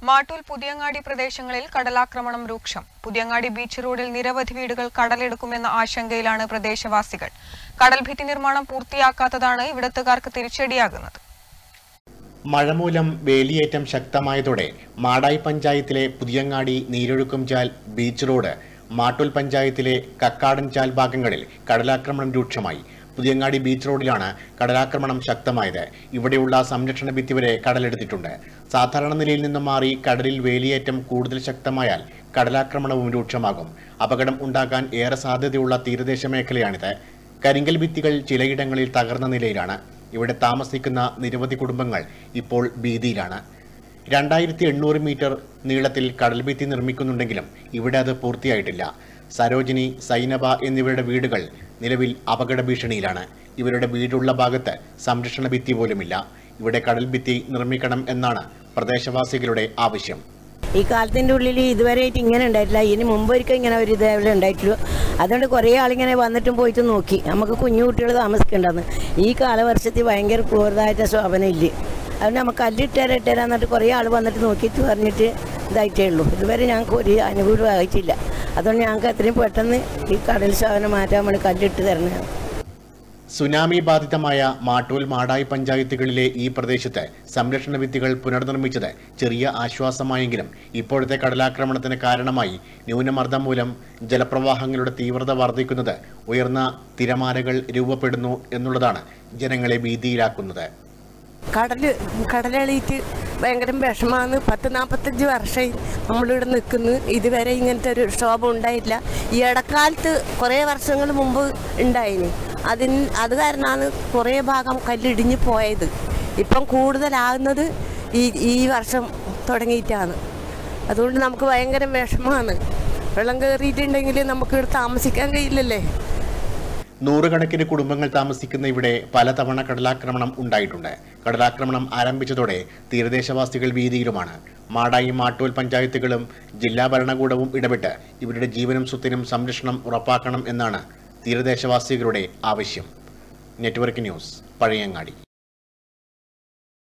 മാട്ടൂൽ പുതിയങ്ങാടി പ്രദേശങ്ങളിൽ കടലാക്രമണം രൂക്ഷം പുതിയങ്ങാടി ബീച്ച് റോഡിൽ നിരവധി വീടുകൾ കടലെടുക്കുമെന്ന ആശങ്കയിലാണ് പ്രദേശവാസികൾ കടൽഭിത്തി നിർമ്മാണം പൂർത്തിയാക്കാത്തതാണ് ഇവിടത്തുകാർക്ക് തിരിച്ചടിയാകുന്നത് മഴ മൂലം വേലിയേറ്റം ശക്തമായതോടെ മാടായി പഞ്ചായത്തിലെ പുതിയങ്ങാടി നീരൊഴുക്കുംചാൽ ബീച്ച് റോഡ് മാട്ടൂൽ പഞ്ചായത്തിലെ കക്കാടൻ ചാൽ ഭാഗങ്ങളിൽ കടലാക്രമണം രൂക്ഷമായി പുതിയങ്ങാടി ബീച്ച് റോഡിലാണ് കടലാക്രമണം ശക്തമായത് ഇവിടെയുള്ള സംരക്ഷണ ഭിത്തി വരെ കടലെടുത്തിട്ടുണ്ട് സാധാരണ നിലയിൽ നിന്നും മാറി കടലിൽ വേലിയേറ്റം കൂടുതൽ ശക്തമായാൽ കടലാക്രമണവും രൂക്ഷമാകും അപകടം ഉണ്ടാകാൻ ഏറെ സാധ്യതയുള്ള തീരദേശ മേഖലയാണിത് കരിങ്കൽ ഭിത്തികൾ ചിലയിടങ്ങളിൽ തകർന്ന നിലയിലാണ് ഇവിടെ താമസിക്കുന്ന നിരവധി കുടുംബങ്ങൾ ഇപ്പോൾ ഭീതിയിലാണ് രണ്ടായിരത്തി എണ്ണൂറ് മീറ്റർ നീളത്തിൽ കടൽഭിത്തി നിർമ്മിക്കുന്നുണ്ടെങ്കിലും ഇവിടെ അത് പൂർത്തിയായിട്ടില്ല സരോജിനി സൈനബ എന്നിവരുടെ വീടുകൾ നിലവിൽ അപകട ഭീഷണിയിലാണ് ഇവരുടെ വീടുള്ള ഭാഗത്ത് സംരക്ഷണ ഭിത്തി പോലുമില്ല ഇവിടെ കടൽ ഭിത്തി നിർമ്മിക്കണം എന്നാണ് പ്രദേശവാസികളുടെ ആവശ്യം ഈ കാലത്തിൻ്റെ ഉള്ളിൽ ഇതുവരെയായിട്ട് ഇങ്ങനെ ഉണ്ടായിട്ടില്ല ഇതിന് മുമ്പ് ഒരിക്കൽ ഇങ്ങനെ ഒരു ഇതേപോലെ ഉണ്ടായിട്ടുള്ളൂ അതുകൊണ്ട് കുറേ ആളിങ്ങനെ വന്നിട്ടും പോയിട്ട് നോക്കി നമുക്ക് കുഞ്ഞു കുട്ടികൾ താമസിക്കേണ്ടതെന്ന് ഈ കാലവർഷത്തിൽ ഭയങ്കര ക്രൂരതായിട്ട് ശോഭന ഇല്ല അതുകൊണ്ട് നമുക്ക് കല്ലിട്ടേരാ ഇട്ടേരാ എന്നിട്ട് കുറേ ആൾ വന്നിട്ട് നോക്കിയിട്ട് പറഞ്ഞിട്ട് ഇതായിട്ടേ ഉള്ളൂ ഇതുവരെ ഞങ്ങൾക്ക് ഒരു അനുകൂലം ആയിട്ടില്ല അതുകൊണ്ട് ഞങ്ങൾക്ക് എത്രയും പെട്ടെന്ന് ഈ കടൽ ശോഭന മാറ്റാൻ വേണ്ടി കല്ലിട്ട് തരണേ സുനാമി ബാധിതമായ മാട്ടൂൽ മാടായി പഞ്ചായത്തുകളിലെ ഈ പ്രദേശത്ത് സംരക്ഷണ ഭിത്തികൾ പുനർനിർമ്മിച്ചത് ചെറിയ ആശ്വാസമായെങ്കിലും ഇപ്പോഴത്തെ കടലാക്രമണത്തിന് കാരണമായി ന്യൂനമർദ്ദം മൂലം ജലപ്രവാഹങ്ങളുടെ തീവ്രത വർദ്ധിക്കുന്നത് ഉയർന്ന തിരമാലകൾ രൂപപ്പെടുന്നു എന്നുള്ളതാണ് ജനങ്ങളെ ഭീതിയിലാക്കുന്നത് കടൽ കടലെളിയിട്ട് ഭയങ്കര വിഷമാണ് പത്ത് നാൽപ്പത്തഞ്ച് വർഷമായി നമ്മളിവിടെ നിൽക്കുന്നു ഇതുവരെ ഇങ്ങനത്തെ ഒരു ക്ഷോഭം ഉണ്ടായില്ല ഈ ഇടക്കാലത്ത് കുറേ വർഷങ്ങൾ മുമ്പ് ഉണ്ടായിന് അതിന് അത് കാരണമാണ് കുറേ ഭാഗം കല്ലിടിഞ്ഞ് പോയത് ഇപ്പം കൂടുതലാകുന്നത് ഈ ഈ വർഷം തുടങ്ങിയിട്ടാണ് അതുകൊണ്ട് നമുക്ക് ഭയങ്കര വിഷമമാണ് വെള്ളം കയറിയിട്ടുണ്ടെങ്കിൽ നമുക്ക് ഇവിടെ താമസിക്കാൻ കഴിയില്ലല്ലേ നൂറുകണക്കിന് കുടുംബങ്ങൾ താമസിക്കുന്ന ഇവിടെ പലതവണ കടലാക്രമണം ഉണ്ടായിട്ടുണ്ട് കടലാക്രമണം ആരംഭിച്ചതോടെ തീരദേശവാസികൾ ഭീതിയിലുമാണ് മാടായി മാട്ടൂൽ പഞ്ചായത്തുകളും ജില്ലാ ഭരണകൂടവും ഇടപെട്ട് ഇവരുടെ ജീവനും സ്വത്തിനും സംരക്ഷണം ഉറപ്പാക്കണം എന്നാണ് തീരദേശവാസികളുടെ ആവശ്യം നെറ്റ്വർക്ക് ന്യൂസ് പഴയങ്ങാടി